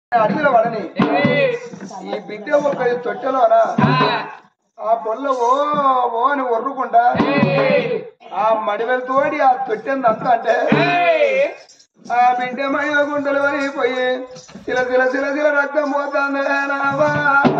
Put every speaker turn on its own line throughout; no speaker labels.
అడవిలో పడని ఈ బిడ్డ ఒక తొట్టెలోనా ఆ పొల్ల ఓ ఓ అని ఒర్రుకుంటా ఆ మడివెలతోటి ఆ తొట్టెంది అంత అంటే ఆ బిడ్డ మహిళ గుంటలు వరిగిపోయి సిల సిల సిల సిల రక్తం పోతుంది నావా.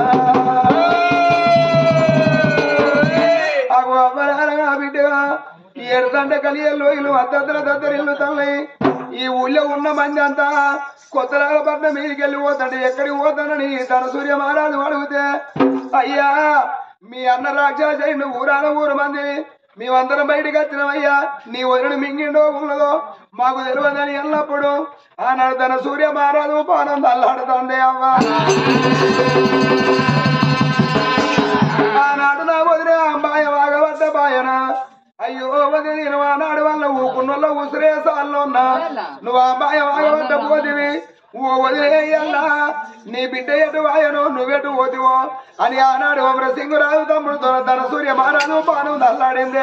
ఆగు అవ్వరారా ఆ బిడ్డగా ఈ ఎడతంటే కలియల్లో ఇల్లు అద్దద్దల దద్దరి ఇల్లు తల్లి ఈ ఊళ్ళో ఉన్న మంది అంతా కొత్తలాగ పట్నం మీదికి వెళ్ళి పోతాడు ఎక్కడికి పోతానని తన సూర్య మహారాజు అడిగితే అయ్యా మీ అన్న రాక్షస నువ్వు ఊరాన ఊరు మంది మేమందరం బయటకు వచ్చినామయ్యా నీ వదిలిని మింగిండో ఉన్నదో మాకు తెలియదని ఎల్లప్పుడు ఆనాడు తన సూర్య మహారాజు పానం తల్లాడుతుంది అవ్వా ఆనాడు నా వదిలే అమ్మాయి వాగబడ్డ బాయన అయ్యో వదిలి నేను ఆనాడు వల్ల ఊకున్నోళ్ళ ఉసిరే సాల్లో ఉన్నా నువ్వు అమ్మాయి వాగబడ్డ పోతివి ఓ వదిలేయల్లా నీ బిడ్డ ఎటు వాయను నువ్వెటు పోతివో అని ఆనాడు అమరసింగురాజు తమ్ముడు తన- తన సూర్య మహారాజు పానం నల్లాడింది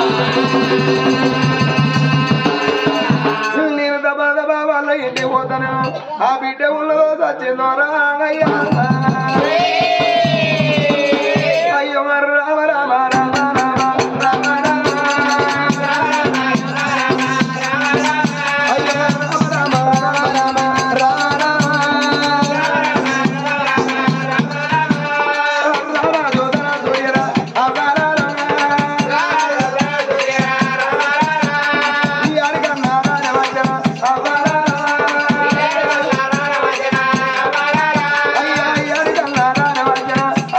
నేను దబా దబా వాళ్ళ ఇంటికి పోతాను ఆ బిడ్డ ఉన్నదో సచ్చిందో రామయ్యా అయ్యో రామ రామ రామ రామ రామ అయ్యో రామ రామ రామ రామ రామ జోదన సూర్యరా ఈ అడిగన్నా రాజవచన అయ్యా ఈ అడిగన్నా రాజవచన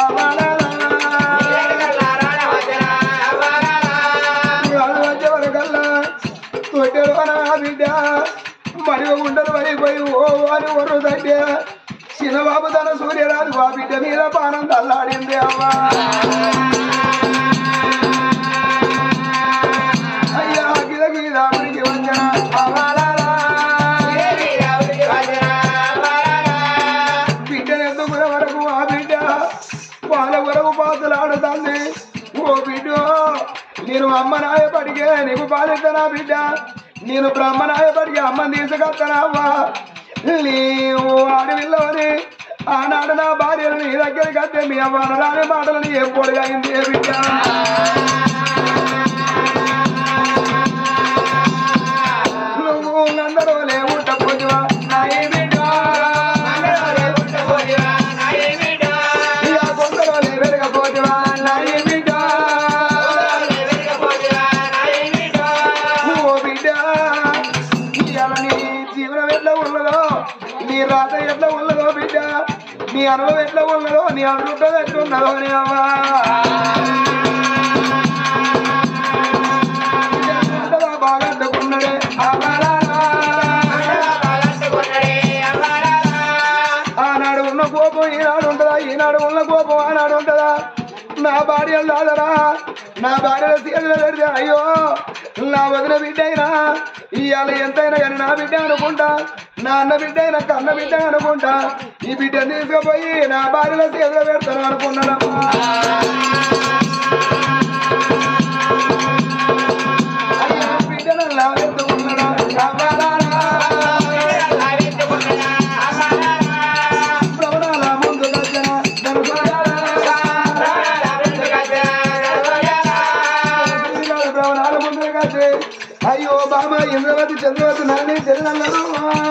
బిడ్డ మరి ఉండలు వరిపోయి ఓ అని ఒర్రుదంటే చిన్నబాబు తన సూర్యరాజు ఆ బిడ్డ మీద పానం తల్లాడింది అమ్మా అయ్యా గిద గిద ఉనికి వంచన అవాలాలా. బిడ్డ ఎందుకున్న వరకు ఆ బిడ్డ పాల వరకు పాతలాడుతుంది ఓ బిడ్డ నేను అమ్మ నాయపడిగే నీకు పాలిద్దనా బిడ్డ నేను బ్రహ్మ నాయపడికి అమ్మని తీసుకొస్తానవ్వా నీవు అడవిలోని ఆనాడు నా భార్యను నీ దగ్గరికి వస్తే మీ అమ్మ రాని మాటలు నీ ఎప్పుడు అయింది ఏ బిడ్డ నువ్వు అందరూ లేవు తప్పుదివా నా ఏ బిడ్డ ఇలా కొందరూ లేవెరగపోతివా నా ఏ బిడ్డ ఓ బిడ్డ ఇవాళ నీ జీవనం ఎట్లా ఉన్నదో నీ రాత ఎట్లా ఉన్నదో బిడ్డ నీ అనుభవం ఎట్లా ఉన్నదో నీ అదృష్టం ఎట్లున్నదో నీ అమ్మా బాగా అడ్డుకున్నాడే ఆనాడు ఉన్న కోపం ఈనాడు ఉంటదా ఈనాడు ఉన్న కోపం ఆనాడు ఉంటదా నా భార్య లాదరా నా భార్య సీఎంలో పెడితే అయ్యో నా వదిన బిడ్డ అయినా ఇవాళ ఎంతైనా కానీ నా బిడ్డ అనుకుంటా నా అన్న బిడ్డ అయినా కన్న బిడ్డ అనుకుంటా ఈ బిడ్డ తీసుకుపోయి నా భార్యలో సీఎంలో పెడతాను అనుకున్నాడమ్మా అయ్యో బిడ్డను లాగెత్తుకున్నాడా ప్రవణాల ముందు దర్శన ప్రవణాల ముందు కాదు అయ్యో బామ ఇంద్రవతి చంద్రవతి నల్లి చెల్లెన్నారు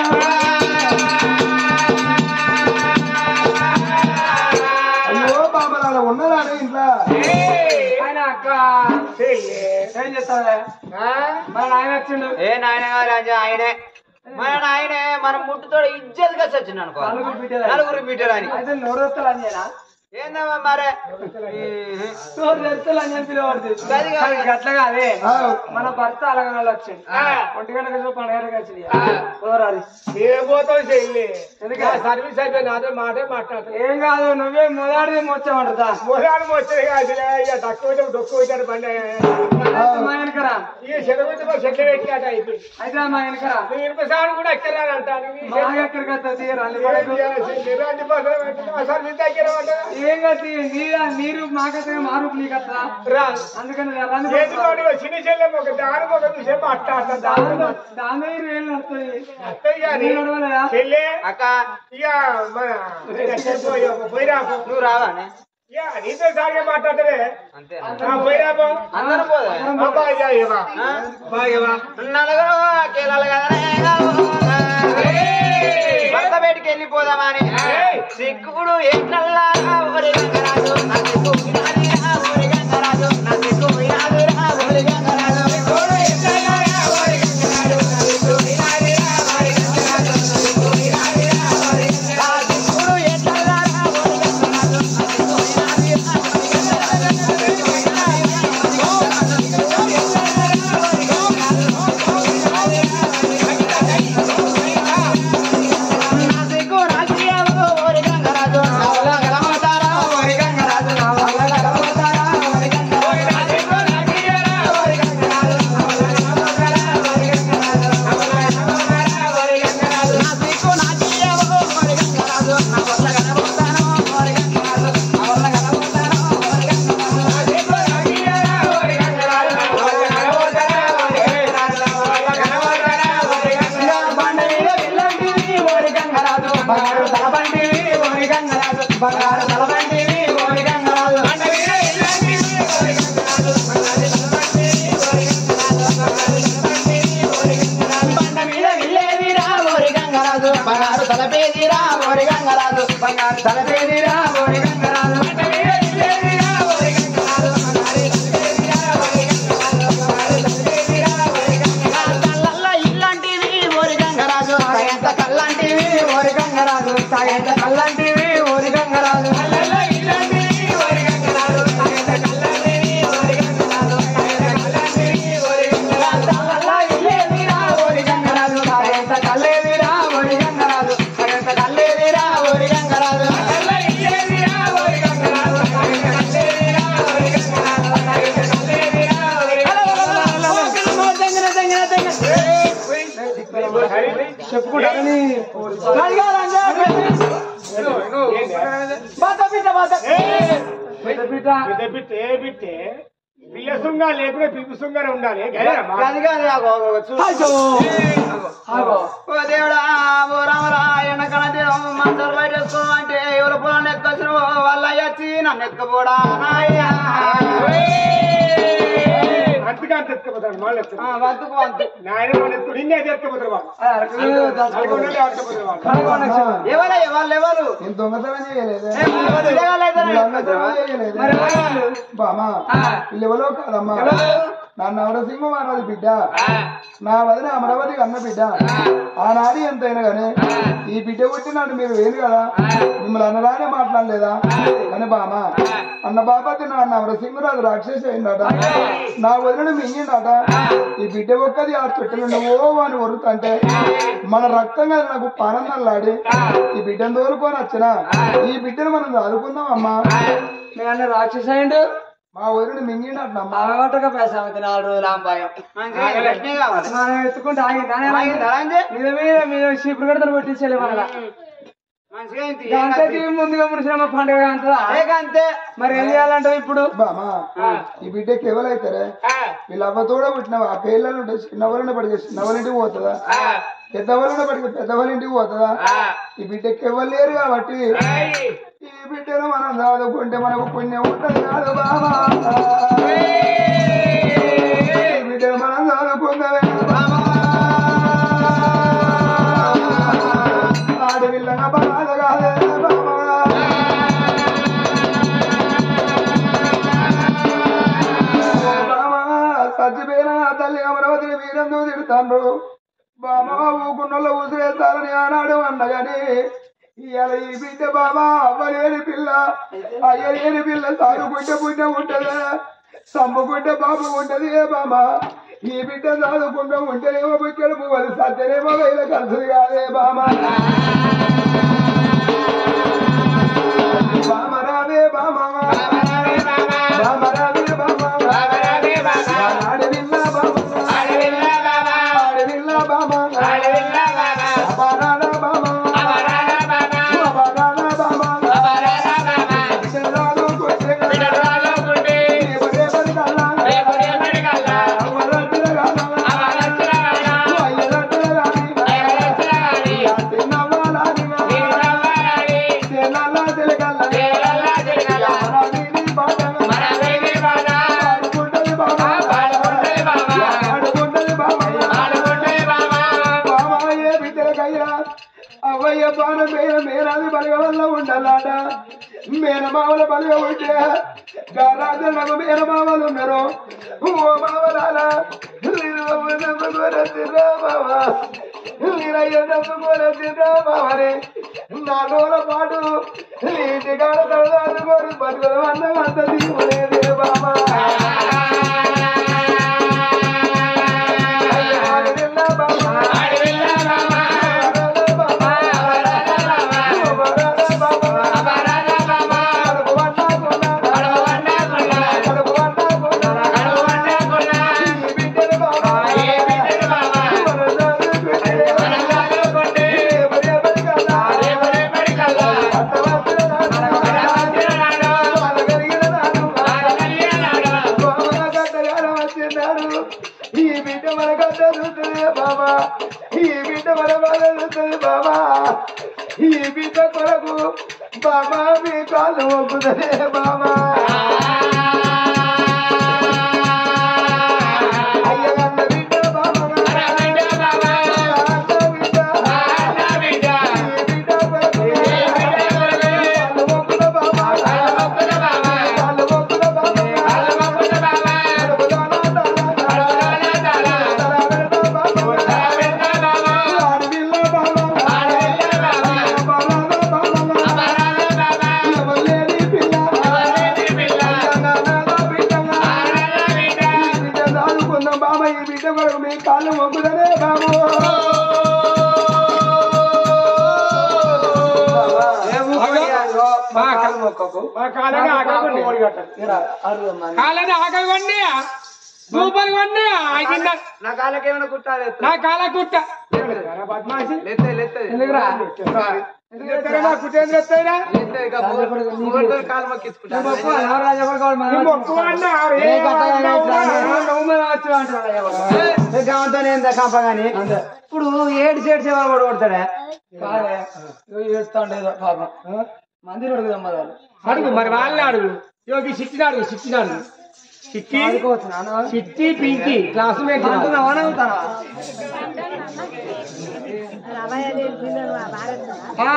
అయ్యో బాబరాల ఉన్నారా ఇంట్లో
ఆయన అక్క ఏం చేస్తావే మన ఆయన వచ్చిండు
ఏ నాయన రాజా ఆయనే మన నాయనే మన ముట్టుతో ఇజ్జత్ గా చచ్చిండు అనుకో
నలుగురు బిడ్డలు.
నలుగురు బిడ్డలు అని
అయితే నోరొత్తలు అని చేయనా
ఏందమ్మా మరే
నోరొత్తలు అని చెప్పి పిలవడుతుంది
గది కాదు.
గట్ల కాదే
ఆ,
మన భర్త అలగనాలు వచ్చింది ఒంటి గంటకు వచ్చి పన్నెండు గంటకు వచ్చింది కుదరాలి
ఏం పోతావు చెల్లి
ఎందుకంటే
సర్వీస్ అయిపోయి నాతో మాటే మాట్లాడతాను
ఏం కాదు నువ్వే మొదటిది మొచ్చమంటుందా
మొదలు వచ్చేది కాదులే ఇక తక్కువ అయితే డొక్కు పెట్టారు బండి
మా వెనకరా
ఇక చెరువు మా చెట్లు పెట్టినట్టు అయిపోయింది
అయితే మా వెనకరా
నువ్వు ఇనుప సాగు కూడా ఎక్కరాని అంటాను
మా ఎక్కడికి వస్తుంది అల్లి పడకు
అన్ని పక్కన పెట్టిన సర్వీస్ దగ్గర పడ్డా
ఏం కట్టి నీరు నీరు మాకైతే మారు నీకు అట్లా
రా
అందుకని రన్ను
చేతిలోని చిన్న చెల్లెమ్మ ఒక దాని ఒక చూసేమో అట్ట అట్ట దాని
దాని వేలు నడుతుంది
అత్తయ్య గారి
నీళ్ళు నడవలేదా?
చెల్లె
అక్క
ఇక మన పోయిరాపో
నువ్వు రావానే
ఇక నీతో సాగే మాట్లాడతారే
అంతే
పోయిరాపో
అందరం పోదా
అబ్బా ఇక ఇవ్వ.
ఆ?
బా ఇవ్వ.
నలుగురు కేలాలు కదనే భర్త బయటికి వెళ్ళిపోదామని సిక్కుడు ఎట్లల్లా ఓరి గంగరాజు నా సిక్కు వినాదిరా ఓరి గంగరాజు నా సిక్కు వినాదిరా ఓరి గంగరాజు సిక్కుడు ఎట్లల్లా ఓరి గంగరాజు నా సిక్కు వినాదిరా ఓరి గంగరాజు నా సిక్కు వినాదిరా ఓరి గంగరాజు నా సిక్కుడు ఎట్లల్లా ఓరి గంగరాజు నా సిక్కు వినాదిరా ఓరి నాసికు రాజీయవు ఓరి గంగరాజు నా వల్ల గలమతారా ఓరి గంగరాజు నా వల్ల గలమతారా ఓరి గంగరాజు నాసికు రాజీయరా ఓరి గంగరాజు నా వల్ల గలమతారా ఓరి గంగరాజు నా వల్ల గలమతారా ఓరి గంగరాజు నాసికు రాజీయవు ఓరి గంగరాజు నా వల్ల గలమతారా ఓరి గంగరాజు నా వల్ల గలమతారా ఓరి గంగరాజు నాసికు రాజీయరా ఓరి గంగరాజు నా వల్ల గలమతారా ఓరి గంగరాజు నా వల్ల గలమతారా ఓరి గంగరాజు బండ మీద విల్లంటివి ఓరి గంగరాజు బంగారు తలబంటివి ఓరి గంగరాజు బంగారు తలబంటివి ఓరి గంగరాజు బండ మీద విల్లంటివి ఓరి గంగరాజు బంగారు తలబంటివి ఓరి గంగరాజు బంగారు తలబంటివి ఓరి గంగరాజు బండ మీద విల్లేదిరా ఓరి గంగరాజు బంగారు తలపేదిరా ఓరి గంగరాజు బంగారు తలపేదిరా ఓరి గంగరాజు బండ మీద విల్లేదిరా ఓరి గంగరాజు బంగారు తలపేదిరా ఓరి గంగరాజు బంగారు తలపేదిరా ఓరి గంగరాజు కళ్ళల్లో ఇల్లాంటివి ఓరి గంగరాజు సాయంత కల్లాంటివి ఓరి గంగరాజు సాయంత కల్లాంటివి ఓరి గంగరాజు కళ్ళల్లో ఇల్లాంటివి ఓరి గంగరాజు సాయంత కల్లాంటివి ఓరి గంగరాజు సాయంత కల్లాంటివి ఓరి గంగరాజు కళ్ళల్లో ఇల్లేదిరా ఓరి గంగరాజు సాయంత కల్లేదిరా ఓరి గంగరాజు సాయంత కల్లేదిరా ఓరి గంగరాజు కళ్ళల్లో ఇల్లేదిరా ఓరి గంగరాజు సాయంత కల్లేదిరా ఓరి గంగరాజు సాయంత కల్లేదిరా ఓరి గంగరాజు
చెప్పుకుంటారని పెద్ద బిడ్డ
పెద్ద బిట్టే ఏ బిట్టే పిల్ల సుంగా లేకుండా పిప్పు సుంగానే ఉండాలి గదేనమ్మా?
అయ్యో. ఆగో.
ఓ దేవుడా ఓ రామరా ఎండకల దేవం మంచాలు బయట వేసుకో అంటే ఎవరు పొలం ఎక్కొచ్చిన వాళ్ళ వచ్చి నన్ను ఎక్కబోడా నాయ్యా
అంతగా అంత ఎత్తుకుపోతాడు మళ్ళీ ఎత్తుకు.
వంతుకు వంతు
నాయన మన ఎత్తుకు నిన్నే ఎత్తుకుపోతారు వాళ్ళు
ఆ, అరకులు దాచుకో.
నల్గొండలే ఆడుకుపోతారు వాళ్ళు
కడగ కనెక్షన్.
ఎవరు ఎవరు ఎవరు
నేను దొంగతనం చేయలేదే
ఏ, ఎవరు తిరగలేదని
దొంగతనం చేయలేదే
మరి వాళ్ళు?
బామా
ఆ.
వీళ్ళు ఎవరో కాదమ్మా నా నవరసింహ మహారాజు బిడ్డ నా వదిన అమరావతి అన్న బిడ్డ ఆనాడు ఎంతైనా గానీ ఈ బిడ్డ పుట్టినాడు మీరు వేరు కదా మిమ్మల్ని అన్నదానే మాట్లాడలేదా కానీ బామా అన్న బాబాకి నా నవరసింహరాజు రాక్షసి అయిందట నా వదిన మింగిండట ఈ బిడ్డ ఒక్కది ఆ చెట్టులు నువ్వో అని ఒరుతంటే మన రక్తం కదా నాకు పానం నల్లాడి ఈ బిడ్డను తోలుకొని వచ్చిన ఈ బిడ్డను మనం చదువుకుందాం అమ్మా
మీ అన్న రాక్షసైండు
మా వదిన మింగిండటమ్మా
బాగొట్టక పేసామతి నాలుగు రోజులు ఆంబాయం
మంచిగా గట్టినే కావాలి
మనం ఎత్తుకుంటే ఆగింది
ఆగిందా అంజే?
మీద మీద మీద చీపురు కడతలు కొట్టించాలి మళ్ళా
మంచిగా అయింది.
దాంతో ముందుగా ముడిసిన పండుగ అంతా
ఏక అంతే
మరి ఏం చేయాలంటే ఇప్పుడు
బామా ఈ బిడ్డకి ఎవరైతారే వీళ్ళ అవ్వతోడ పుట్టినవా ఆ పేర్లను ఉంటే చిన్నవాళ్ళని పడితే చిన్నవాళ్ళింటికి పోతుందా పెద్దవాళ్ళని పడితే పెద్దవాళ్ళింటికి పోతుందా ఈ బిడ్డకి ఎవరు లేరు కాబట్టి ఈ బిడ్డను మనం చదువుకుంటే మనకు పుణ్యం ఉంటుంది కాదు బామా ఈ బిడ్డను మనం చదువుకుందామే బామా ఆడవిల్లన బాధ కాదే బామా సచ్చిపోయిన తల్లి అమరావతిని వీరందు తిడతాండ్రు బాబా ఊకున్నోళ్ళు ఊసిరేస్తారని ఆనాడు అన్నగాని ఇవాళ ఈ బిడ్డ బాబా అవ్వలేని పిల్ల అయ్యలేని పిల్ల సాగుకుంటే పుణ్యం ఉంటదా సమ్ముకుంటే బాబు ఉంటది ఏ బాబా ఈ బిడ్డ సాదుకుంటూ ఉంటేనేమో బుక్కడు పువ్వులు సత్యనేమో వేల కలిసి కాదే బామా బామ రావే బామా బామ రావే బామా ఆడవిల్ల బామా ఆడవిల్ల బామా అపరాధ బామా అపరాధ బామా బిడ్డలాలు కొట్టగా మండలాట మేనమామల బలిగా ఉంటే గారాజు నాకు మేనమామలు ఉన్నారు ఓ మామలాల మీరు నమ్ముకోరద్దురా మామ మీరయ్య నమ్ముకోరద్దురా మామని నా రోజుల పాటు నీటి కాడ తడదాడుకోరు బతుకులు అన్నం అంత దిగులేదే బాబా ఈ బిడ్డ మన కట్టదుతుంది బాబా ఈ బిడ్డ మన బలదుతుంది బాబా ఈ బిడ్డ కొరకు బాబా మీ కాళ్ళు ఒప్పుతుంది బాబా అయ్యగన్న బిడ్డ బాబా అన్న బిడ్డ ఈ బిడ్డ కొరకు కాళ్ళు మొక్కుల బాబా కాళ్ళు మొక్కుల బాబా కాళ్ళు మొక్కుదనే బాబు
మా కాలు మొక్కకు
మా కాలని ఆగకుండా
కాలని ఆకలి వండి సూపర్ వండి ఆగింద
నా కాళ్ళకి ఏమైనా కుట్టాలి
నా కాల కుట్ట
బద్మాసి
లెత్తే లెత్తది
ఎందుకురా
ఎత్తరా కుటేంద్ర ఎత్తరా
లెత్తది ఇక మూడుతో కాలు మొక్కించుకుంటా
మొక్కు అన్నా
గవంతో నేను కంపగాని ఇప్పుడు ఏడు సేడు సేవలు కూడా కొడతాడా
ఏడుస్తాండేదో పాపం మందిని అడుగుదాం మదాలు
అడుగు మరి వాళ్ళని అడుగు యోగి చిట్టిని అడుగు చిట్టిని అడుగు చిట్టి
ఆడుకోవచ్చు నాన్న
చిట్టి పింకి క్లాస్మేట్
అంటున్నావా నవ్వుతావా? ఆ,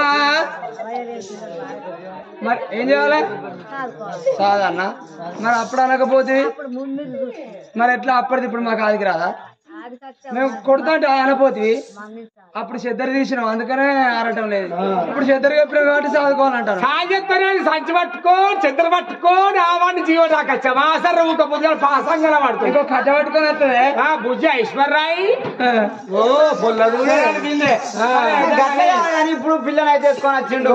మరి ఏం చేయాలి సాధారణ మరి అప్పుడు అనకపోతే మరి ఎట్లా అప్పటిది ఇప్పుడు మాకు ఆదికి రాదా మేము కొడుతా అంటే అనపోతే అప్పుడు చెద్దరు తీసినాం అందుకనే ఆడటం లేదు ఇప్పుడు చెద్దరు చెప్పిన కాబట్టి చదువుకోవాలంటారు
సాయంత్రం సంచి పట్టుకొని చెద్దరు పట్టుకొని ఆవాడిని జీవో దాకొచ్చా మాసర ఊక పొద్దున పాసంగల పడుతుంది
ఇంకో కట్ట పట్టుకొని వస్తుంది
ఆ బుజ్జి ఐశ్వర్రాయ్ ఓ పొల్లదు
కానీ ఇప్పుడు పిల్లని అయితే తీసుకొని వచ్చిండు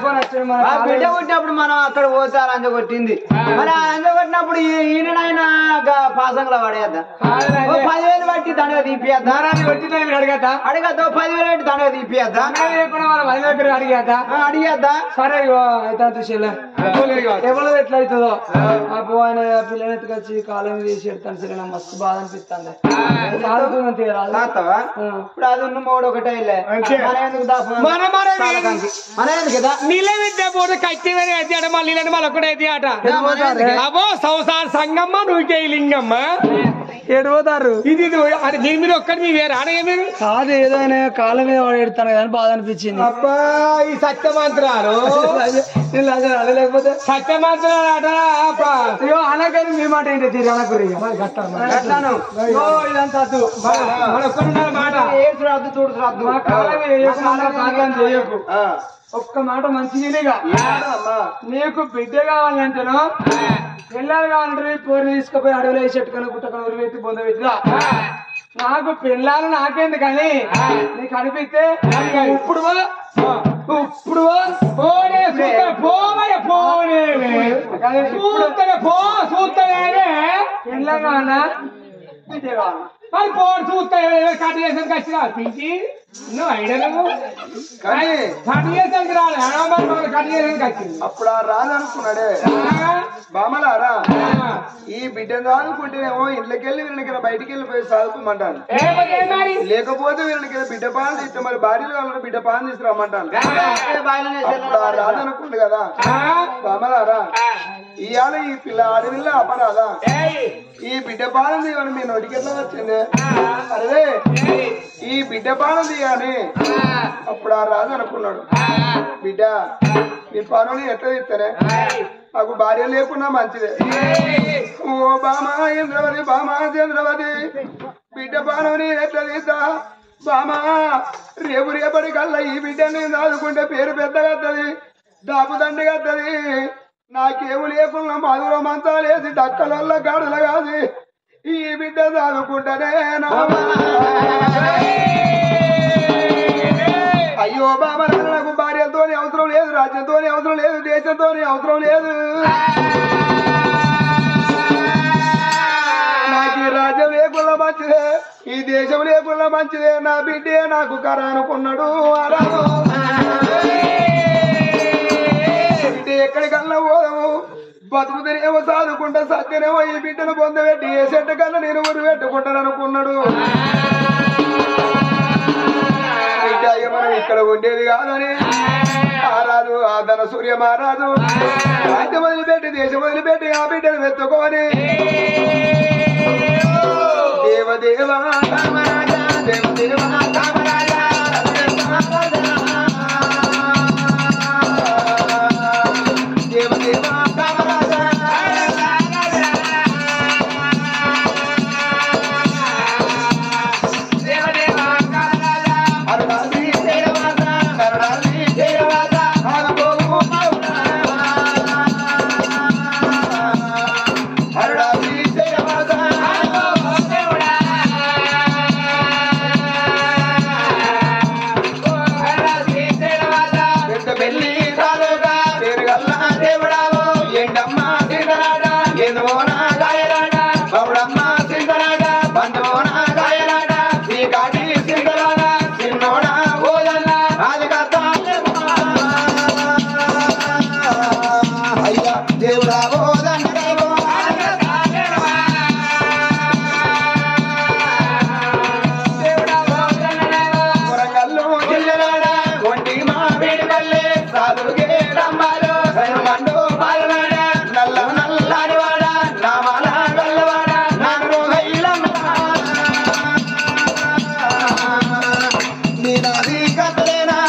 ఆ బిడ్డ కొట్టినప్పుడు మనం అక్కడ పోతే అంజ కొట్టింది మరి ఆ అంజ కొట్టినప్పుడు ఈయనైనా పాసంగా పడేద్దా ఓ పదివేలు బట్టి దండగా తీపియద్దా
అడిగేత
అడగద్దా ఓ పదివేలు పెట్టి దండగా తీపియద్దా
లేకుండా వాళ్ళ మళ్ళీ దగ్గర అడిగేత
ఆ, అడిగేద్దా
సరే ఇగో అయితే చూసేలే ఎవరో ఎట్లా అవుతుందో అప్పుడు ఆయన పిల్లని ఎత్తుకొచ్చి కాలం తీసి ఎడతాను సరే నాకు మస్తు బాధ అనిపిస్తుంది ఆడుకుందాం తీరాలి
తాతవా ఇప్పుడు అది ఉన్న మూడు ఒకటే ఇల్లే.
అంతే.
మన ఎందుకు దాపు
మన మన
మన ఎందుకు కదా
నీళ్ళ విద్య పోతే కట్టి వేరే అయితే ఆట మళ్ళీ నీళ్ళని మళ్ళీ ఒకటే అయితే ఆట అబో సంసార సంగమ్మ నువ్వుకే లింగమ్మ
ఎడిపోతారు
ఇది ఇది అది దీని మీద ఒక్కటి మీ వేరే ఆడ మీరు
కాదు ఏదైనా కాలం మీద వాడు ఎడతాను కదా అని బాధ అనిపించింది
అబ్బా ఈ సత్య మంత్రాలు
నేను లాగా రాలే, లేకపోతే
సత్య మంత్రాలు ఆట అబ్బా.
అయ్యో అనగాని మీ మాట ఏంటి తీరు అనకూరి
ఎట్లాను
ఓ ఇదంతా వద్దు.
మన ఒక్కడున్నారు మాట
ఏడు రాదు చూడు రాదు
మా కాలం వేయకు, మా కాలం చేయకు ఒక్క మాట మంచిగా నీకు బిడ్డ కావాలంటేనో పిల్లలు కావాలంటే పోరు తీసుకుపోయి అడవిలో వేసి చెట్టుకొని గుట్టకొని ఉరి పెట్టి బొంద పెట్టిరా నాకు పిల్లలు నాకేంది కానీ నీకు అనిపిస్తే ఇప్పుడు పో, ఇప్పుడు పో.
పోనే సూత్తనే, పోవయ్య, పోనే సూత్తనే, పో సూత్తనే
పిల్ల కావాలా బిడ్డ కావాలా
మరి పోడు చూస్తే కట్ చేసాను ఖచ్చితంగా పించి నువ్వు ఐడియా నువ్వు
కానీ
కట్ చేసానికి రాలే మరి మనం కట్ చేసానికి వచ్చింది
అప్పుడు ఆ రాదనుకున్నాడే బామలారా ఈ బిడ్డను చదువుకుంటేనేమో ఇళ్ళకెళ్ళి వీళ్ళకి బయటికి వెళ్ళిపోయి చదువుకోమంటాను
ఏమదే మరి
లేకపోతే వీళ్ళకి బిడ్డ పాలు తీస్తే మరి భార్యలు కావాలంటే బిడ్డ పాలు తీసుకురమ్మంటాను
బాయిలనే
అప్పుడు ఆ రాదనుకుండు కదా బామలారా ఇవాళ ఈ పిల్ల ఆడవిల్ల అపరాదా ఈ బిడ్డ పాలన తీయమని మీ నోటికి ఎట్లా వచ్చింది అరే ఈ బిడ్డ పాలన తీయని అప్పుడు ఆ రాజు అనుకున్నాడు బిడ్డ నీ పనులు ఎట్లా తీస్తానే నాకు భార్య లేకున్నా మంచిదే ఓ బామా ఇంద్రవతి బామా చంద్రవతి బిడ్డ పానవని ఎట్లా తీస్తా బామా రేపు రేపటి కల్లా ఈ బిడ్డని దాదుకుంటే పేరు పెద్దగా వస్తుంది దాపు దండగా వస్తుంది నాకేము లేకున్నా మధుర మంచాలేసి డక్కలల్ల గాడుల కాదు ఈ బిడ్డ దాదుకుంటానే అయ్యో బాబా నాకు భార్యతో అవసరం లేదు రాజ్యంతో అవసరం లేదు దేశంతో అవసరం లేదు నాకు ఈ రాజ్యం లేకుండా మంచిదే ఈ దేశం లేకుండా మంచిదే నా బిడ్డే నాకు కర అనుకున్నాడు అరాదు. బిడ్డ ఎక్కడికల్లా పోదాము బతుకుతనేమో సాదుకుంటా సత్యనేమో ఈ బిడ్డను పొందబెట్టి ఏ చెట్టు కన్నా నేను ఊరు పెట్టుకుంటాను అనుకున్నాడు బిడ్డ ఇక మనం ఇక్కడ ఉండేది కాదని ఆరాదు ఆ ధన సూర్య మహారాజు రాజ్యం వదిలిపెట్టి దేశం వదిలిపెట్టి ఆ బిడ్డను వెతుకొని దేవదేవ రామరాజా దేవదేవ రామరాజా దేవదేవ రామరాజా అరుణాది దేవరాజ కరుణాది దేవరాజ ఆగబోగు మౌనా అరుణాది దేవరాజ ఆగబోగు దేవుడా పెద్ద పెళ్లి రాలుగా పేరుగల్ల దేవుడావో ఎండమ్మ సింగరాడ ఎందుమోన గాయరాడ బౌడమ్మ సింగరాడ బంధుమోన గాయరాడ శ్రీకాటి సింగరాడ చిన్నోడ ఓదన్న రాజకర్త అయ్యా దేవుడా ఓదన్న కొరంగల్లు జిల్లరాడ ఒంటి మా వేడిపల్లె సాధుగే రమ్మాలు సైనమండు పాలనాడ నల్ల నల్లాడివాడ నామాల గల్లవాడ నాను నీ నాది కథలేనా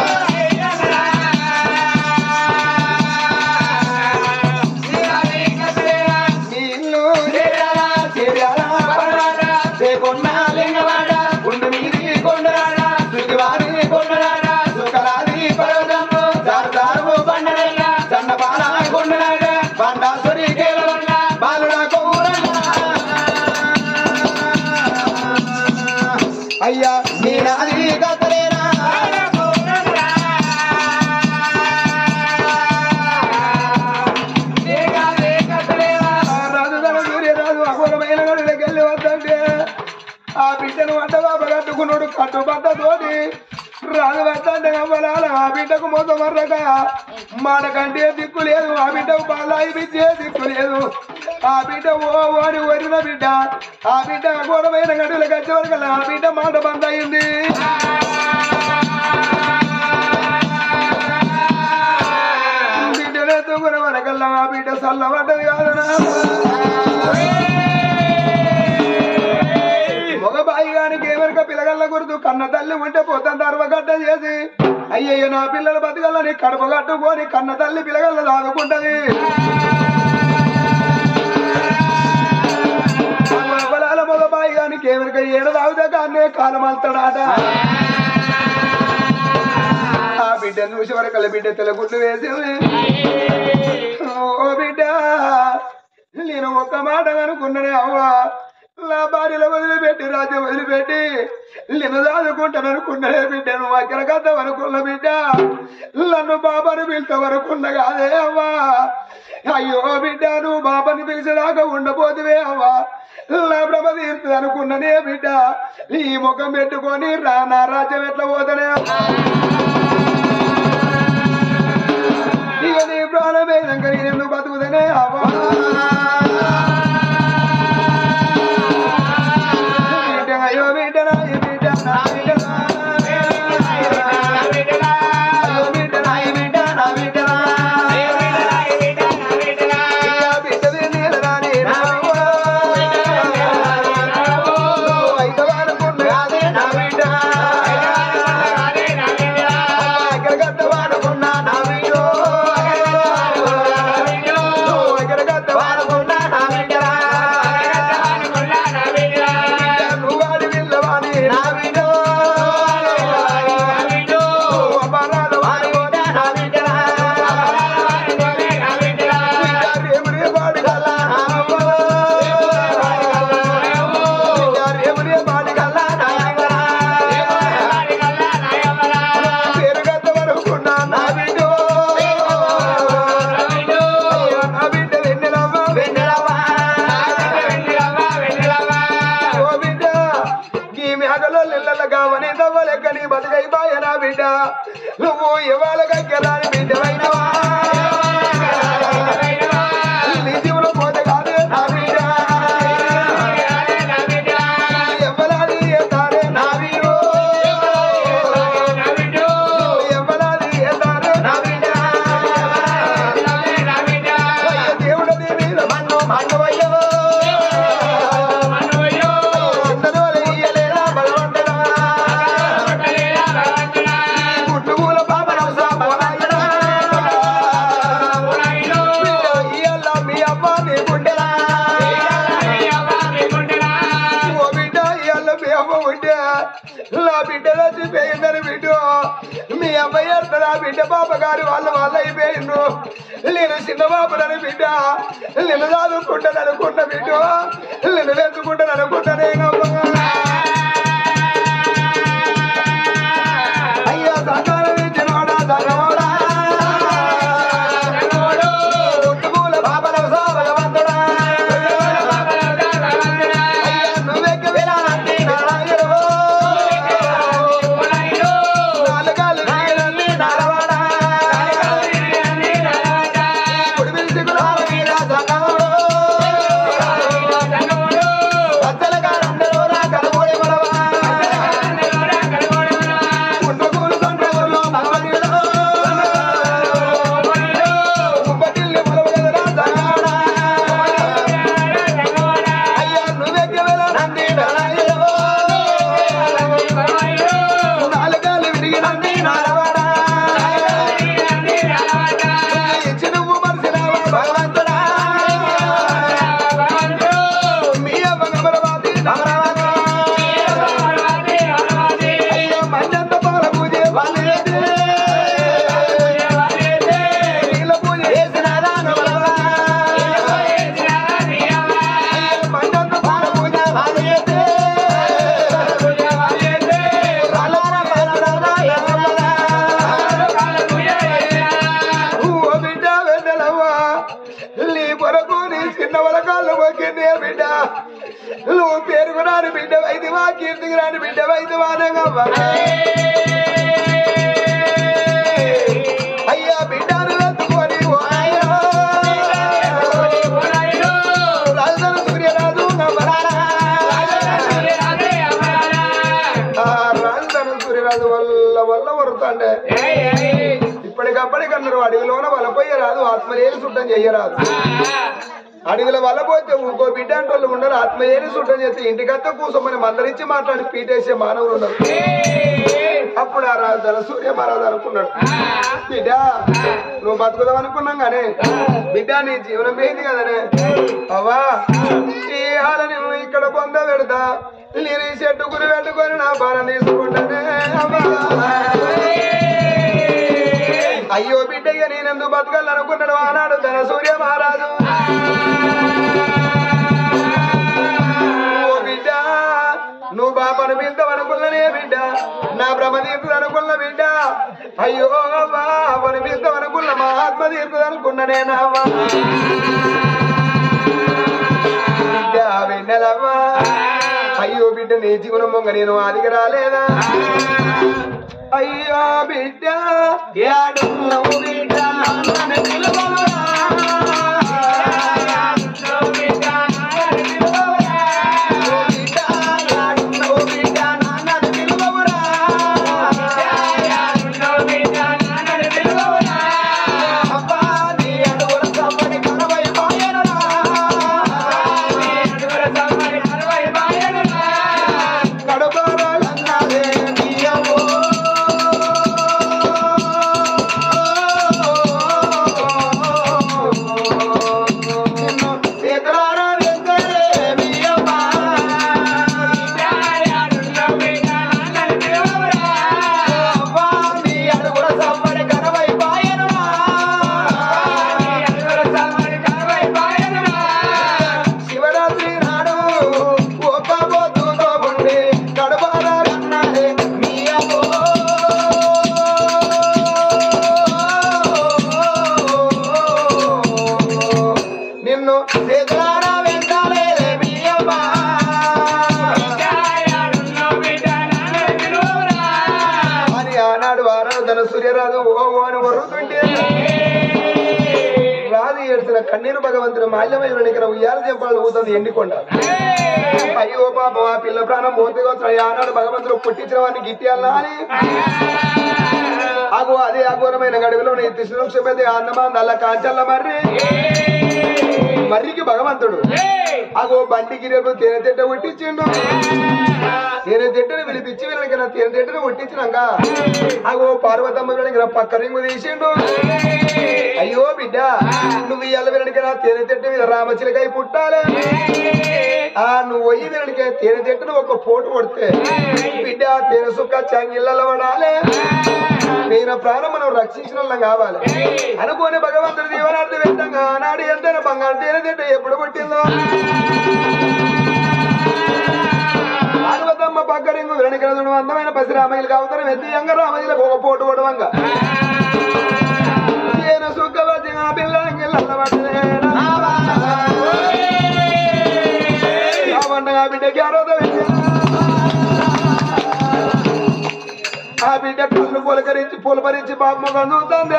నీ ఇల్లు చేరాలా చేరాలా పడరాడ చేకొండ లింగవాడ గుండు మీది కొండరాడ సుఖవారి కొండరాడ సుఖరాది పర్వతము దారు బండరెల్ల దండపాల కొండరాడ బండాసురి కేలవల్ల బాలుడ కౌరల్ల అయ్యా నీ నాది కథలేనా రాజు తన సూర్యరాజు అఘోరమైన గడులకెళ్ళి వద్దంటే ఆ బిడ్డను వంట బాబ కట్టుకున్నాడు కట్టుబట్టతోటి రాజు వద్దంటే అవ్వలాల ఆ బిడ్డకు మొత్తం మర్రక మాడకంటే దిక్కు లేదు ఆ బిడ్డకు బాలాయి బిచ్చే దిక్కు లేదు ఆ బిడ్డ ఓ ఓడి ఓడిన బిడ్డ ఆ బిడ్డ అఘోరమైన గడులకు వచ్చే వరకు ఆ బిడ్డ మాట బంద్ అయింది బిడ్డను ఎత్తుకునే వరకల్లా ఆ బిడ్డ చల్లబడ్డది కాదనా మగ బాయి గానికి ఏమనక పిల్లగల్ల గుర్తు కన్న తల్లి ఉంటే పోతాను తర్వగడ్డ చేసి అయ్యయ్య నా పిల్లల బతుకల్లని కడప కట్టుకొని కన్న తల్లి పిల్లగల్ల దాదుకుంటది పొలాల మగ బాయి గానికి ఏమనక ఏడ తాగుతా కానీ కాలం అల్తాడాట ఆ బిడ్డ చూసి వరకల్ల బిడ్డ తెలగుడ్లు వేసింది ఓ బిడ్డ నేను ఒక్క మాట అనుకున్నానే అవ్వా నా భార్యలో వదిలిపెట్టి రాజ్యం వదిలిపెట్టి నేను చదువుకుంటాను అనుకున్నానే బిడ్డ నువ్వు అక్కడ కద్దాం అనుకున్న బిడ్డ నన్ను బాబాని పిలుతావు అనుకున్న కాదే అవ్వా అయ్యో బిడ్డ నువ్వు బాబాని పిలిచేదాకా ఉండబోతువే అవ్వా నా భ్రమ తీరుతుంది అనుకున్ననే బిడ్డ ఈ ముఖం పెట్టుకొని రా నా రాజ్యం ఎట్లా పోతనే ఇక నీ ప్రాణమే నేను ఎందుకు బతుకుదనే అవ్వా బిడ్డ అయ్యో బిడ్డ నా ఈ బిడ్డ నా బిడ్డ నా. అయ్యో బిడ్డ నా ఈ బిడ్డ నా బిడ్డ నా. ఇక బిడ్డది నేను రాని రావా. అయితే వాడుకున్నది నా బిడ్డ. ఎక్కడ కట్ట వాడుకున్నా నా బిడ్డ. అందరూ ఇయ్యలేదా భగవంతుడా పుట్టుమూల పాపనం సాంబవనాయుడా. ఇయ్యాల మీ అమ్మ నీ గుండెలా. ఓ బిడ్డ ఇయ్యాల మీ అమ్మ ఉంటే నా బిడ్డ చచ్చిపోయిందని బిడ్డ మీ అమ్మాయి నా బిడ్డ పాప గారి వాళ్ళ వాళ్ళ అయిపోయిండు నేను చిన్న బాబునని బిడ్డ నిన్ను చదువుకుంటాను అనుకున్న బిడ్డ నిన్ను వెతుకుంటాను అనుకుంటానే అయ్యో సంతానం ఇచ్చినోడా సంగమోడా పుట్టుకూల పాపల భగవంతుడా అయ్యా నువ్వెక్కి వెళ్ళాలంటే నారాయణో. నాలుగాలు వీరల్ని నడవడా. కుడి పిలిచి గులాబీ మీద సంగమోడు. కత్తెల కారందరూ రా కనుగోడి కొలవా. పుట్టుకూలు సండ్రవుల్లో మగవాడిలో. ముప్పటిల్లి మొలవగలరా సంగమోడా. అయ్యా నువ్వెక్కి వెళ్ళాలంటే నారాయణో. నాలుగాలు విరిగినంది నడవడా. ఇచ్చి నువ్వు మరిసినావా భగవంతుడా. మీ అవ్వ గమరవాది గమరవాది. అయ్యో మంజంత పాల పూజ వాళ్ళేది. నీళ్ళ పూజ చేసినారా నవలవా. అయ్యో మంజంత పాల పూజ వాళ్ళేది. రాలారా బాలరారా ఎర్రమలా. ఓ బిడ్డ వెన్నెలవ్వా నీ కొరకు నీ చిన్న వరకాళ్ళు మొక్కిందే బిడ్డ నువ్వు పేరుకు రాని బిడ్డ వైద్యవా కీర్తికి రాని బిడ్డ వైద్యవానంగవ్వ అయ్యా బిడ్డను వెతుకొని ఓ నాయనా. రాజధాని సూర్యరాజు నవ్వరారా. ఆ రాజధాని సూర్యరాజు వల్ల వల్ల వరుతాండే ఇప్పటికప్పటికన్నారు అడవిలోన వలపోయే రాదు ఆత్మలేని శుద్ధం చెయ్యరాదు అడవిలో వలపోతే ఇంకో బిడ్డ అంటే వాళ్ళు ఉండరు ఆత్మయేని శుద్ధం చేస్తే ఇంటికంతా కూసమని మందరించి మాట్లాడి పీటేసే మానవులు ఉండరు అప్పుడు ఆ రాజధాని సూర్య మహారాజు అనుకున్నాడు బిడ్డ నువ్వు బతుకుదాం అనుకున్నాం కానీ బిడ్డ నీ జీవనం పోయింది కదనే అవ్వా ఈ హాలని నువ్వు ఇక్కడ పొంద పెడతా నేను ఈ చెట్టు గురి పెట్టుకొని నా భారం తీసుకుంటానే అవ్వా అయ్యో బిడ్డగా నేనెందుకు బతకాలనుకున్నాడు ఆనాడు ధన సూర్య మహారాజు ఓ బిడ్డ నువ్వు బాపను పిలుతావు అనుకున్ననే బిడ్డ నా భ్రమ తీర్థదు అనుకున్న బిడ్డ అయ్యో అవ్వా పని పిలుతావు అనుకున్న మా ఆత్మ తీర్థదు అనుకున్ననే నావ్వా బిడ్డ వెన్నెలవ్వా అయ్యో బిడ్డ నీ జీవనం మొంగ నేను ఆదికి రాలేదా అయ్యో బిడ్డ ఏడున్నావు బిడ్డ నన్ను పిలువరా. ఓ బిడ్డ, ఏడున్నావు బిడ్డ నన్ను పిలువరా. అబ్బా, నీ అడుగుల చప్పటి కనబడిపోయెనురా. కడపరాలన్నదే నీ అవ్వో. నిన్ను చేతులారా వెంకరే మీ అమ్మ. అబ్బా, నీ అడుగుల చప్పటి కనబడిపోయెనురా. శివరాత్రి నాడు ఒక్క పొద్దుతో ఉండి గడపాలన్నదే మీ అమ్మో. నిన్ను చేతులారా వెంటాలేదే మీ అమ్మ. అని ఆనాడు ఆరాధన సూర్యరాజు ఓ ఓ అని వరుతుంటే రాజు ఏడ్చిన కన్నీరు భగవంతుడు మాల్యమైన ఇక్కడ ఉయ్యాల చెప్పాలి ఊతుంది ఎండికొండ అయ్యో పాపం ఆ పిల్ల ప్రాణం పోతే వచ్చాడు ఆనాడు భగవంతుడు పుట్టించిన వాడిని గిట్టాలా అని అగో అదే అఘోరమైన గడువులో నీ తిష్ణుక్షమైతే అన్నమా నల్ల కాంచల్ల మర్రి మర్రికి భగవంతుడు అగో బండికి రేపు తేనె తిట్ట కొట్టించిండు తేనె తిట్టని పిలిపించి వీళ్ళకి నా తేనె తిట్టని కొట్టించినాక అగో పార్వతమ్మ వీళ్ళకి పక్క రింగు తీసిండు అయ్యో బిడ్డ నువ్వు ఇయ్యాల వీళ్ళకి నా తేనె తిట్ట మీద రామచిలకాయ పుట్టాలి ఆ నువ్వు పోయి వీళ్ళకి తేనె తిట్టను ఒక పోటు కొడితే బిడ్డ తేనె సుక్క చంగిళ్ళలో పడాలి నేను ప్రాణం మనం రక్షించిన వాళ్ళం కావాలి అనుకోని భగవంతుడి దీవనార్థం పెట్టంగా నాడు ఎంతైనా బంగారు తేనె తిట్ట ఎప్పుడు పుట్టిందో పార్వతమ్మ పక్కడింగు వెనకరదుడు అందమైన పసిరామయ్యలు కావుతారు ఎత్తి అంగ రామయ్యలకు ఒక పోటు కొడవంగా తేనె సుక్క వచ్చిన పిల్ల కావండగా బిడ్డకి ఆరోధ ఆ బిడ్డ కళ్ళు పులకరించి పులపరించి బామ్మ కనుతుంది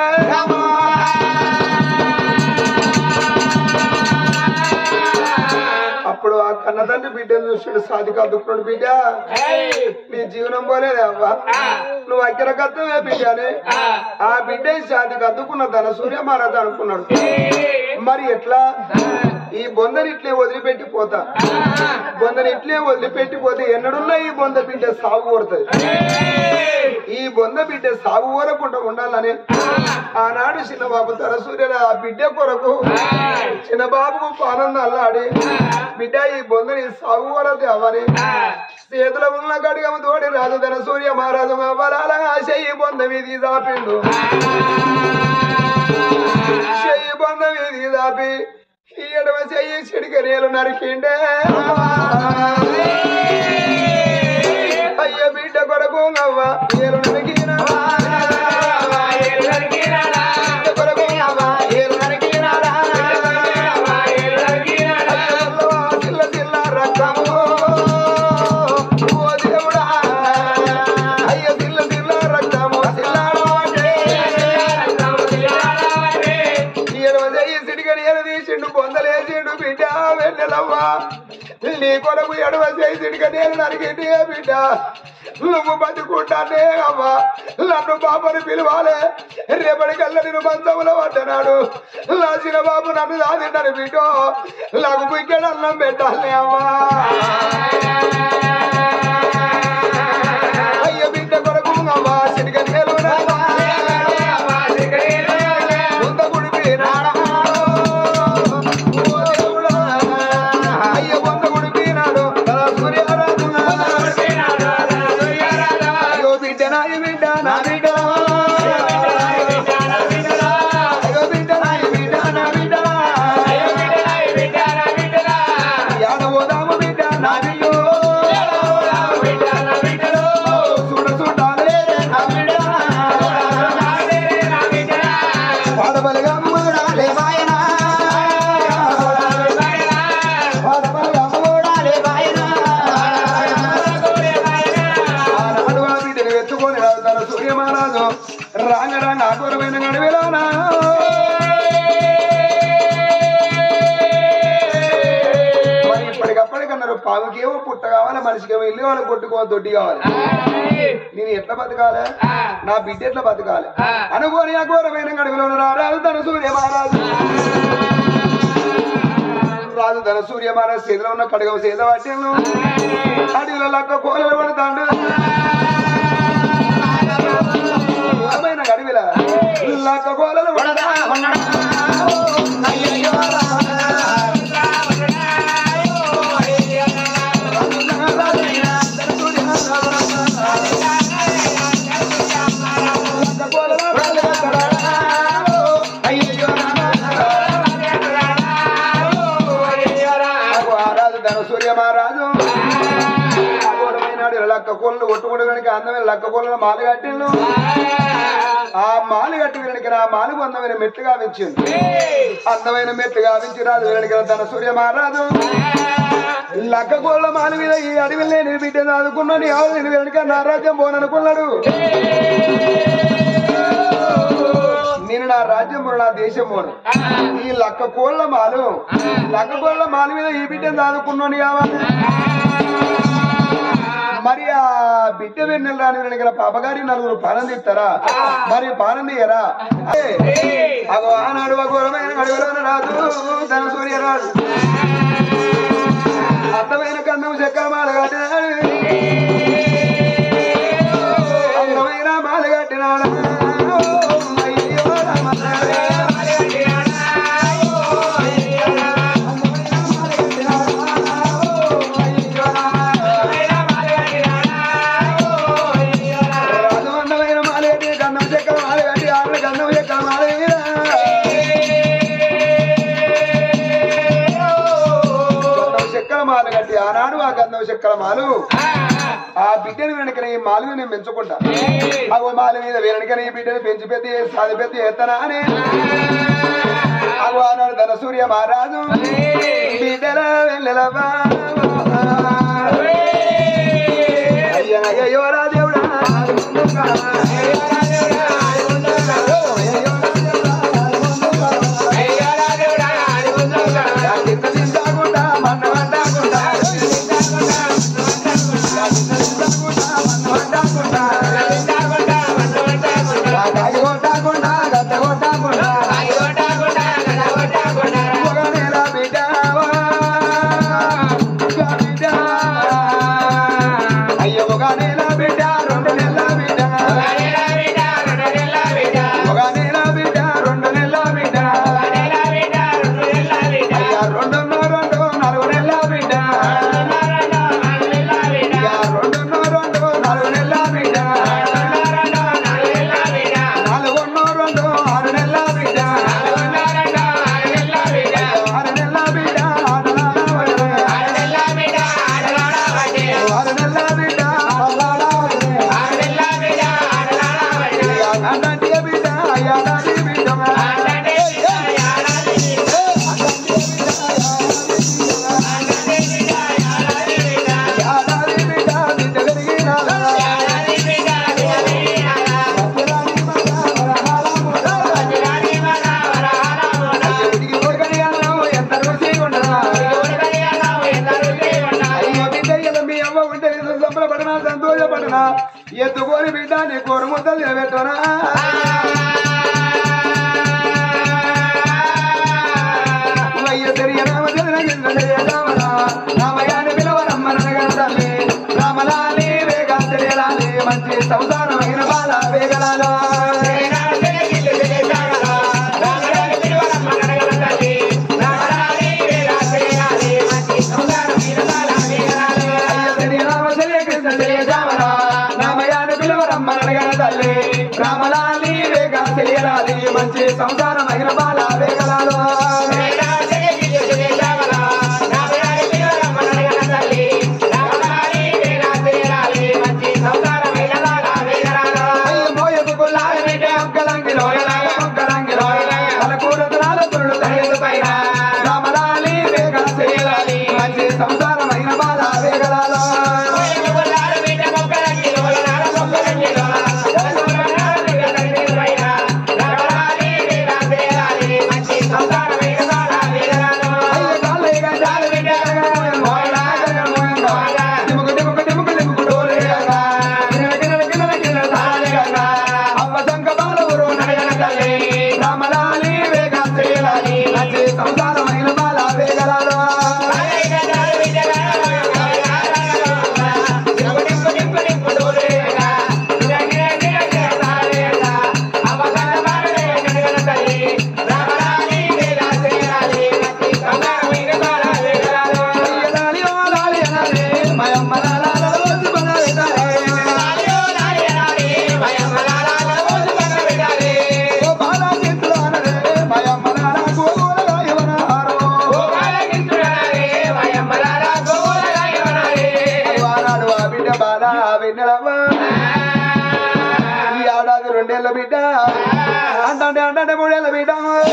అప్పుడు ఆ కన్నదండ్రి బిడ్డను చూసాడు సాధిక దుఃఖుడు బిడ్డ నీ జీవనం పోలేదే అవ్వ నువ్వు అక్కర కత్తవే బిడ్డని ఆ బిడ్డ సాధిక అద్దుకున్న ధన సూర్య మహారాజు అనుకున్నాడు మరి ఎట్లా ఈ బొందని ఇట్లే వదిలిపెట్టి పోతా బొందని ఇట్లే వదిలిపెట్టి పోతే ఎన్నడున్నా ఈ బొంద బిడ్డ సాగు కోరుతుంది ఈ బొంద బిడ్డ సాగు కోరకుండా ఉండాలని ఆనాడు చిన్నబాబు తన సూర్యుడు ఆ బిడ్డ కొరకు చిన్నబాబుకు పానంద అల్లాడి బిడ్డ ఈ బొందని సాగు కోరది అవని చేతుల ఉన్న కడిగమ తోడి రాజు తన సూర్య మహారాజు అవ్వాలగా చెయ్యి బొంద మీది దాపిండు చెయ్యి బొంద మీది దాపి ఈ ఎడమ చెయ్యి చిడికరేలు నరికిండే అయ్య బిడ్డ కొరకు అవ్వ ఏలు నరికిన బిడ్డ కొరకు అవ్వ ఏలు నరికినాడా చిల్ల చిల్ల రక్తము ఓ దేవుడా అయ్య చిల్ల చిల్ల రక్తము చిల్లాడవాడే ఈయన చెయ్యి సిడిగని ఎడ తీసిండు పొందలేసిండు బిడ్డ వెన్నెలవ్వ నీ కొరకు ఎడవ చేయి సిడిగని ఎడ నరికింది ఏ బిడ్డ నువ్వు బతుకుంటానే అవ్వ నన్ను బాబని పిలవాలి రేపటికల్లా నేను బంధంలో పడ్డనాడు లాసిన బాబు నన్ను దాదింటాను బిడ్డ నాకు బుగ్గడు అన్నం పెట్టాలి అవ్వా అయ్య బిడ్డ కొరకు అవ్వ సిడిగని ముంద గుడి అయ్య వంద గుడి పీనాడు సూర్యారాధన అయ్యో బిడ్డ నాయ బిడ్డ నా బిడ్డ అయ్యో బిడ్డ నాయ బిడ్డ నా బిడ్డ యాడవోదాము బిడ్డ నా బిడ్డ చూడ చూడాలే నా బిడ్డ పాడబలగా మాడాలే వాయనా పాడబలగా మాడాలే వాయనా ఆనాడు ఆ బిడ్డను ఎత్తుకొని తన సూర్యమహారాజు రాంగ రాంగ ఆకూరమైన గడివిలోనా మరి ఇప్పటికప్పటికన్నారు పావుకేమో పుట్ట కావాలి మనిషికేమో ఇల్లు కావాలి కొట్టుకోవాలి దొడ్డి కావాలి నేను ఎట్లా బతకాలి నా బిడ్డ ఎట్లా బతకాలి అనుకోని అఘోరమైన గడుగులో రారాజు తన సూర్య మహారాజు రాజు తన సూర్య మహారాజు చేతిలో ఉన్న కడగం చేత పట్టిను అడవిలో లక్క కోలలు పడతాడు ఏమైన గడివిల లక్క కోలలు పడతా రాజు ధన సూర్య మహారాజు అఘోరమైనాడు లక్క కోళ్ళు కొట్టుకుంటూ వెనక అందమైన లక్క కోళ్ళ మాల కట్టిండు ఆ మాల కట్టి వెనక ఆ మాలకు అందమైన మెట్లు గావించింది అందమైన మెట్లు గావించి రాజు వెనక ధన సూర్య మహారాజు లక్క కోళ్ళ మాల మీద ఈ అడవిలో నేను బిడ్డను ఆదుకున్నాను ఎవరు నేను వెనక నా రాజ్యం పోననుకున్నాడు నేను నా రాజ్యం పోను, నా దేశం పోను ఈ లక్క కోళ్ళ మాలు లక్క కోళ్ళ మాల మీద ఈ బిడ్డను ఆదుకున్నాను కావాలి మరి ఆ బిడ్డ వెన్నెల రాని వెనకల పాపగారి నలుగురు పానం తీస్తారా మరి పానం తీయరా అగో ఆనాడు ఘోరమైన అడవిలోన రాదు ధన సూర్య రాదు అందమైన కన్నం చక్కెర మాల కట్టినాడు అందమైన మాల కట్టినాడు అయ్యో రామ రాజు అందమైన మాల కట్టి కన్నం చక్కెర మాల కట్టి ఆవిడ కన్నం చక్కెర మాల మీద గంధం చక్కెర మాల కట్టి ఆనాడు ఆ గంధం చక్కెర మాలు ఆ బిడ్డని వెనకనే ఈ మాలు నేను పెంచుకుంటా అగో మాల మీద వెనకనే ఈ బిడ్డని పెంచి పెద్ద సాది పెద్ద ఎత్తనా అని అగో ఆనాడు ధన సూర్య మహారాజు బిడ్డల వెళ్ళలవా అయ్యా అయ్యో రా దేవుడా కింద తింటాకుండా మన్న వండాకుండా కాగి కొట్టాకుండా గద్ద కొట్టాకుండా ఒక నెల బిడ్డావా బిడ్డ అయ్యో ఒక నెల బిడ్డ రెండు నెలల బిడ్డ ఒక నెల బిడ్డ రెండు నెలల బిడ్డ అయ్యా రెండున్నో రెండు నాలుగు నెలల బిడ్డ అయ్యా రెండున్నో రెండు నాలుగు నెలల బిడ్డ నాలుగున్నో రెండు ఆరు నెలల బిడ్డ ఆరు నెలల బిడ్డ ఆరు ఆరు నెలల బిడ్డ అయ్యా నాటి బిడ్డ అయ్యా నాటి బిడ్డ యాదాది బిడ్డ బిడ్డ కలిగిన ఇంటికి పోయి అన్నం ఎంత రుచి ఉండదా అయ్యో బిడ్డ ఇలా మీ అవ్వ ఉంటే సంబరపడనా సంతోషపడనా ఎత్తుకొని బిడ్డ నీ కూర ముద్దలు నిలబెట్టనా అయ్యో తెరియ రామ చంద్ర చంద్ర జయ రామన రామయాని పిలవరమ్మన తల్లి రామలాలి వేగ తెలియలాలి మంచి సంసారమైన బాల వేగలాలో అయ్యో తెరియ రామ చంద్ర కృష్ణ జయ రామన రామయాని పిలవరమ్మన తల్లి రామలాలి వేగ తెలియలాలి మంచి సంసారమైన బాల వేగలాలో అయ్యో మోయకు గులాబీ బిడ్డ ఒక్కలంగి లోయలాగ ఒక్కలంగి లోయలాగ తలకూర తులాల తుళ్ళు తల్లి పైన రామలాలి వేగ తెలియలాలి మంచి సంసారమైన బాల వేగలాలో అయ్యో కాళ్ళయ్య జాలి బిడ్డ మోయలాగ మోయంగా టిముకు టిముకు టిముకు టిముకు డోలేగా కినల కినల కినల కినల తాళేగా అవ్వ సంక బాల ఊరు నడగన తల్లి రామలాలి వేగ తెలియలాలి మంచి సంసారమైన బాల వేగలాలో అయ్యలాలి ఓ లాలి అనాలి మయమ్మ లాలాల రోజు బలవిదాలే ఓ బాలా చేతులు అనరే మయమ్మ లాలా గోగులగా యువనారో వానాడు ఆ బిడ్డ బాల ఆ వెన్నెలవ్వ ఈ ఏడాది రెండేళ్ల బిడ్డ అంటే అంటే మూడేళ్ల బిడ్డ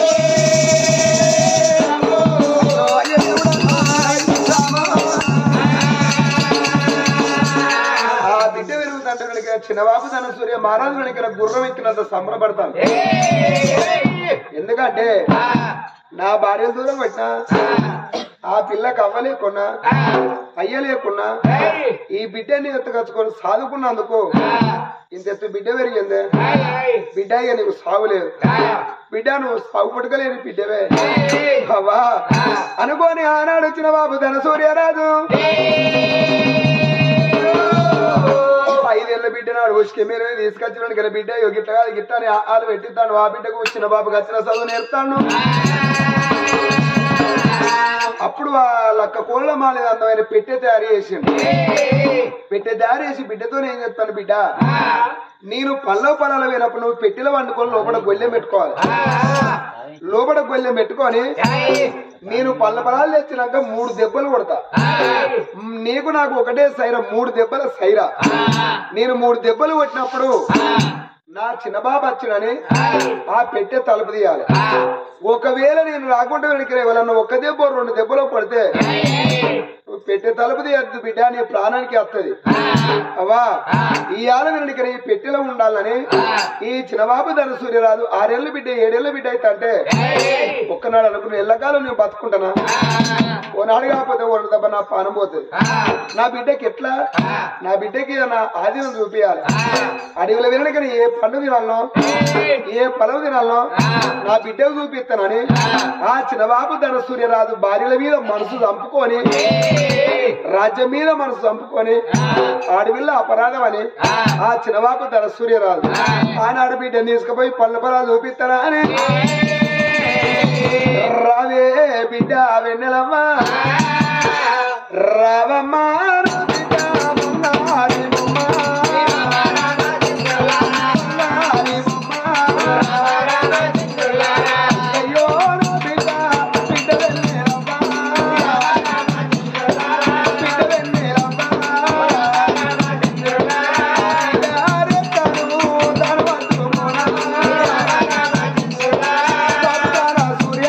అయ్యో దేవుడా, రామా. ఆ బిడ్డ పెరుగుతుంటే వెనక చిన్నబాబు తన సూర్య మహారాజు వెనక గుర్రం ఎక్కినంత సంబరపడతాను ఎందుకంటే నా భార్య దూరం పెట్టినా ఆ పిల్ల కవ్వలేకున్నా అయ్య లేకున్నా ఈ బిడ్డని ఎత్తుకొచ్చుకొని సాదుకున్నందుకు ఇంత ఎత్తు బిడ్డ పెరిగిందే బిడ్డ ఇక నీకు సాగులేదు బిడ్డ నువ్వు సాగు పుట్టుకలేని బిడ్డవే అవ్వా అనుకోని ఆనాడు వచ్చిన బాబు ధన సూర్యరాజు ఐదేళ్ల బిడ్డ నాడు వచ్చి మీరు తీసుకొచ్చినాడు కదా బిడ్డ ఇగో గిట్ట కాదు గిట్ట అని ఆలు పెట్టిస్తాను ఆ బిడ్డకు వచ్చిన బాబుకి వచ్చిన చదువు నేర్తాను అప్పుడు వాళ్ళక్క కోళ్ళ మాలేదు అందమైన పెట్టె తయారు చేసిండు పెట్టె తయారు చేసి బిడ్డతో ఏం చెప్తాను బిడ్డ నేను పళ్ళ పొలాలు పోయినప్పుడు నువ్వు పెట్టెలో వండుకొని లోపల గొల్లెం పెట్టుకోవాలి లోపల గొల్లెం పెట్టుకొని నేను పళ్ళ పొలాలు తెచ్చినాక మూడు దెబ్బలు కొడతా నీకు నాకు ఒకటే సైరా మూడు దెబ్బల సైరా నేను మూడు దెబ్బలు కొట్టినప్పుడు నా చిన్న బాబు వచ్చినని ఆ పెట్టె తలుపు తీయాలి ఒకవేళ నేను రాకుండా వెనక్కి ఎవరన్నా ఒక్క దెబ్బ రెండు దెబ్బలో పడితే నువ్వు పెట్టె తలుపు తీయద్దు బిడ్డ నీ ప్రాణానికి వస్తుంది అవ్వా ఈ ఆల వెనక ఈ పెట్టెలో ఉండాలని ఈ చిన్నబాబు ధన సూర్యరాజు ఆరేళ్ల బిడ్డ ఏడేళ్ల బిడ్డ అయితే అంటే ఒక్కనాడు అనుకున్న ఎల్లకాలం నేను బతుకుంటానా ఓనాడు కాకపోతే ఓ దెబ్బ నా పానం పోతుంది నా బిడ్డకి ఎట్లా నా బిడ్డకి నా ఆధీనం చూపించాలి అడవిలో వినడానికి ఏ పండు తినాలనో ఏ పొలం తినాలనో నా బిడ్డకు చూపిస్తానని ఆ చిన్నబాబు ధన సూర్యరాజు భార్యల మీద మనసు చంపుకొని రాజ్యం మీద మనసు చంపుకొని అడవిలో అపరాధం అని ఆ చిన్నబాబు ధన సూర్యరాజు ఆనాడు బిడ్డని తీసుకుపోయి పళ్ళ పొలాలు చూపిస్తానా అని రావే బిడ్డ వెన్నెలమ్మ రావమ్మ నా బిడ్డ మున్నారి బొమ్మ. మున్నారి బొమ్మ. అయ్యో నా బిడ్డ, బిడ్డ వెన్నెలమ్మ. బిడ్డ వెన్నెలమ్మ. బిడ్డ రెక్కలు ధనవంతుమున. భక్తర సూర్య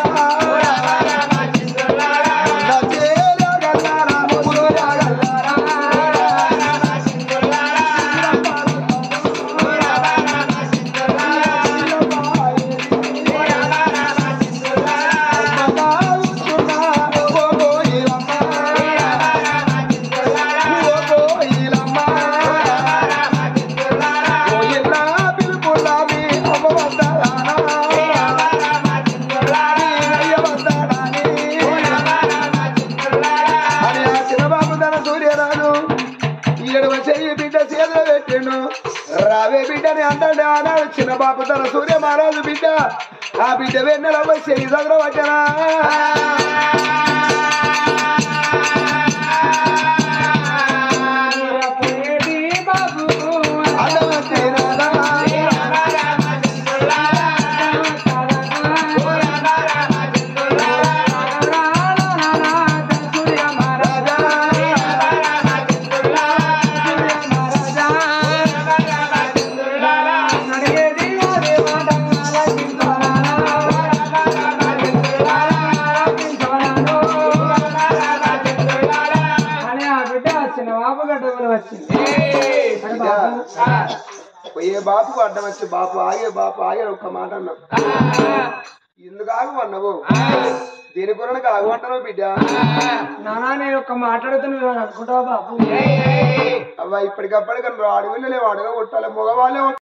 అని ఆ చిన్నబాబు తన సూర్యరాజు ఈడవ చెయ్యి బిడ్డ చేతులు పెట్టిండు రావే బిడ్డని అంటాడు ఆనాడు చిన్నబాబు తన సూర్య మహారాజు బిడ్డ ఆ బిడ్డ వెన్నెల చెయ్యి దగ్గర పట్టనా అల్లం వచ్చినాడా?
అని ఆ బిడ్డ వచ్చిన బాబు గడ్డ వచ్చింది అరే బాబు
పోయే బాపు అడ్డం వచ్చి బాపు ఆగే బాపు ఆగే ఒక్క మాట అన్నావు ఎందుకు ఆగు అన్నావు దేని కొరకు ఆగు అంటున్నావు బిడ్డ
నానా నేను ఒక మాట్లాడుతున్నా అనుకుంటావా బాబు
అవ్వ ఇప్పటికప్పటికన్నా అడవిలో లేవు అడగ కొట్టాలి మగవాళ్ళే